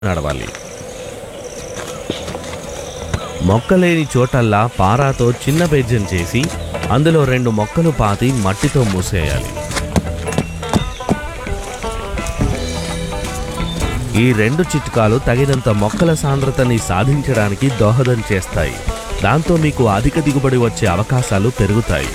నడవాలి మొక్కలేని చోటల్లా పారాతో చిన్న బెజ్జం చేసి అందులో రెండు మొక్కలు పాతి మట్టితో మూసేయాలి ఈ రెండు చిట్కాలు తగినంత మొక్కల సాంద్రతని సాధించడానికి దోహదం చేస్తాయి దాంతో మీకు అధిక దిగుబడి వచ్చే అవకాశాలు పెరుగుతాయి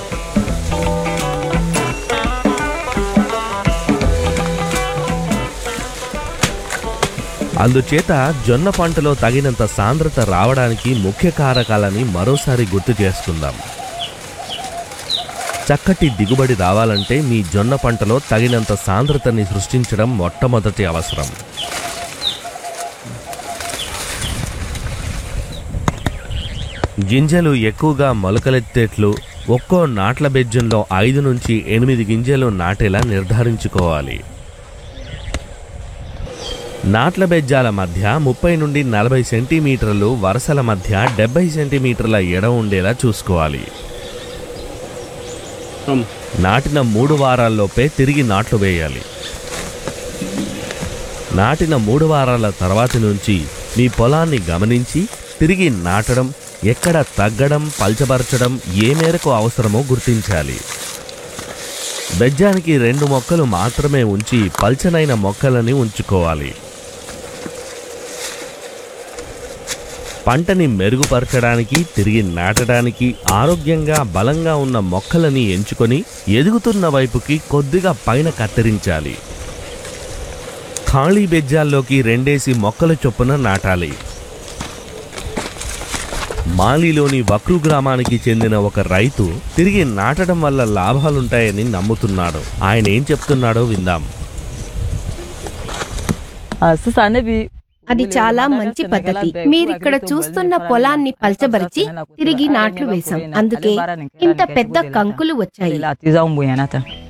అందుచేత జొన్న పంటలో తగినంత సాంద్రత రావడానికి ముఖ్య కారకాలని మరోసారి గుర్తు చేసుకుందాం చక్కటి దిగుబడి రావాలంటే మీ జొన్న పంటలో తగినంత సాంద్రతని సృష్టించడం మొట్టమొదటి అవసరం గింజలు ఎక్కువగా మొలకలెత్తేట్లు ఒక్కో నాట్ల బెజ్జంలో ఐదు నుంచి ఎనిమిది గింజలు నాటేలా నిర్ధారించుకోవాలి నాట్ల బెజ్జాల మధ్య ముప్పై నుండి నలభై సెంటీమీటర్లు వరుసల మధ్య డెబ్బై సెంటీమీటర్ల ఎడ ఉండేలా చూసుకోవాలి నాటిన మూడు వారాల్లోపే తిరిగి నాట్లు వేయాలి నాటిన మూడు వారాల తర్వాతి నుంచి మీ పొలాన్ని గమనించి తిరిగి నాటడం ఎక్కడ తగ్గడం పల్చబరచడం ఏ మేరకు అవసరమో గుర్తించాలి బెజ్జానికి రెండు మొక్కలు మాత్రమే ఉంచి పల్చనైన మొక్కలని ఉంచుకోవాలి పంటని మెరుగుపరచడానికి తిరిగి నాటడానికి ఆరోగ్యంగా బలంగా ఉన్న మొక్కలని ఎంచుకొని ఎదుగుతున్న వైపుకి కొద్దిగా పైన కత్తిరించాలి ఖాళీ బెజ్జాల్లోకి రెండేసి మొక్కల చొప్పున నాటాలి మాలిలోని వక్రు గ్రామానికి చెందిన ఒక రైతు తిరిగి నాటడం వల్ల లాభాలుంటాయని నమ్ముతున్నాడు ఆయన ఏం చెప్తున్నాడో విందాం అది చాలా మంచి పద్ధతి మీరిక్కడ చూస్తున్న పొలాన్ని పల్చబరిచి తిరిగి నాట్లు వేశాం అందుకే ఇంత పెద్ద కంకులు వచ్చాయి వచ్చాయి